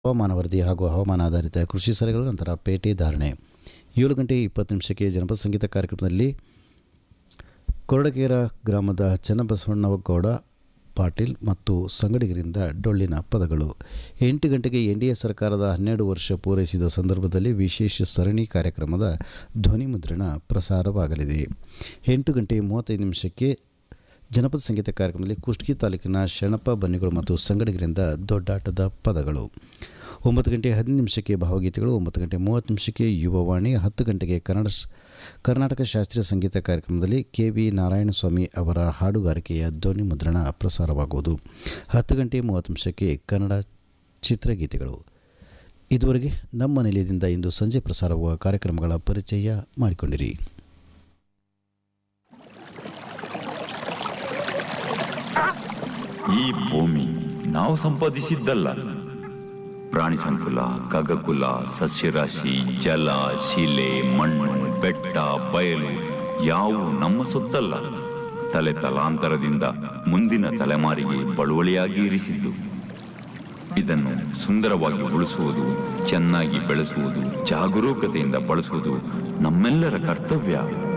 ಹವಾಮಾನ ವರದಿ ಹಾಗೂ ಹವಾಮಾನ ಆಧಾರಿತ ಕೃಷಿ ಸಲಹೆಗಳು ನಂತರ ಪೇಟೆ ಧಾರಣೆ ಏಳು ಗಂಟೆ ಇಪ್ಪತ್ತು ನಿಮಿಷಕ್ಕೆ ಜನಪದ ಸಂಗೀತ ಕಾರ್ಯಕ್ರಮದಲ್ಲಿ ಕೊರಡಗೇರ ಗ್ರಾಮದ ಚನ್ನಬಸವಣ್ಣಗೌಡ ಪಾಟೀಲ್ ಮತ್ತು ಸಂಗಡಿಗರಿಂದ ಡೊಳ್ಳಿನ ಪದಗಳು ಎಂಟು ಗಂಟೆಗೆ ಎನ್ ಡಿ ಎ ಸರ್ಕಾರದ ಹನ್ನೆರಡು ವರ್ಷ ಪೂರೈಸಿದ ಸಂದರ್ಭದಲ್ಲಿ ವಿಶೇಷ ಸರಣಿ ಕಾರ್ಯಕ್ರಮದ ಧ್ವನಿ ಮುದ್ರಣ ಪ್ರಸಾರವಾಗಲಿದೆ ಎಂಟು ಗಂಟೆ ಮೂವತ್ತೈದು ನಿಮಿಷಕ್ಕೆ ಜನಪದ ಸಂಗೀತ ಕಾರ್ಯಕ್ರಮದಲ್ಲಿ ಕುಷ್ಟಗಿ ತಾಲೂಕಿನ ಶರಣಪ್ಪ ಬನ್ನಿಗಳು ಮತ್ತು ಸಂಗಡಿಗರಿಂದ ದೊಡ್ಡಾಟದ ಪದಗಳು ಒಂಬತ್ತು ಗಂಟೆ ಹದಿನೈದು ನಿಮಿಷಕ್ಕೆ ಭಾವಗೀತೆಗಳು ಒಂಬತ್ತು ಗಂಟೆ ಮೂವತ್ತು ನಿಮಿಷಕ್ಕೆ ಯುವವಾಣಿ ಹತ್ತು ಗಂಟೆಗೆ ಕನ್ನಡ ಶ- ಕರ್ನಾಟಕ ಶಾಸ್ತ್ರೀಯ ಸಂಗೀತ ಕಾರ್ಯಕ್ರಮದಲ್ಲಿ ಕೆ ವಿ ನಾರಾಯಣಸ್ವಾಮಿ ಅವರ ಹಾಡುಗಾರಿಕೆಯ ಧ್ವನಿ ಮುದ್ರಣ ಪ್ರಸಾರವಾಗುವುದು ಹತ್ತು ಗಂಟೆ ಮೂವತ್ತು ನಿಮಿಷಕ್ಕೆ ಕನ್ನಡ ಚಿತ್ರಗೀತೆಗಳು ಇದುವರೆಗೆ ನಮ್ಮ ನಿಲಯದಿಂದ ಇಂದು ಸಂಜೆ ಪ್ರಸಾರವಾಗುವ ಕಾರ್ಯಕ್ರಮಗಳ ಪರಿಚಯ ಮಾಡಿಕೊಂಡಿರಿ ಈ ಭೂಮಿ ನಾವು ಸಂಪಾದಿಸಿದ್ದಲ್ಲ ಪ್ರಾಣಿ ಸಂಕುಲ ಖಗಕುಲ ಸಸ್ಯರಾಶಿ ಜಲ ಶಿಲೆ ಮಣ್ಣು ಬೆಟ್ಟ ಬಯಲು ಯಾವು ನಮ್ಮ ಸೊತ್ತಲ್ಲ ತಲೆ ತಲಾಂತರದಿಂದ ಮುಂದಿನ ತಲೆಮಾರಿಗೆ ಬಳುವಳಿಯಾಗಿ ಇರಿಸಿದ್ದು ಇದನ್ನು ಸುಂದರವಾಗಿ ಉಳಿಸುವುದು ಚೆನ್ನಾಗಿ ಬೆಳೆಸುವುದು ಜಾಗರೂಕತೆಯಿಂದ ಬಳಸುವುದು ನಮ್ಮೆಲ್ಲರ ಕರ್ತವ್ಯ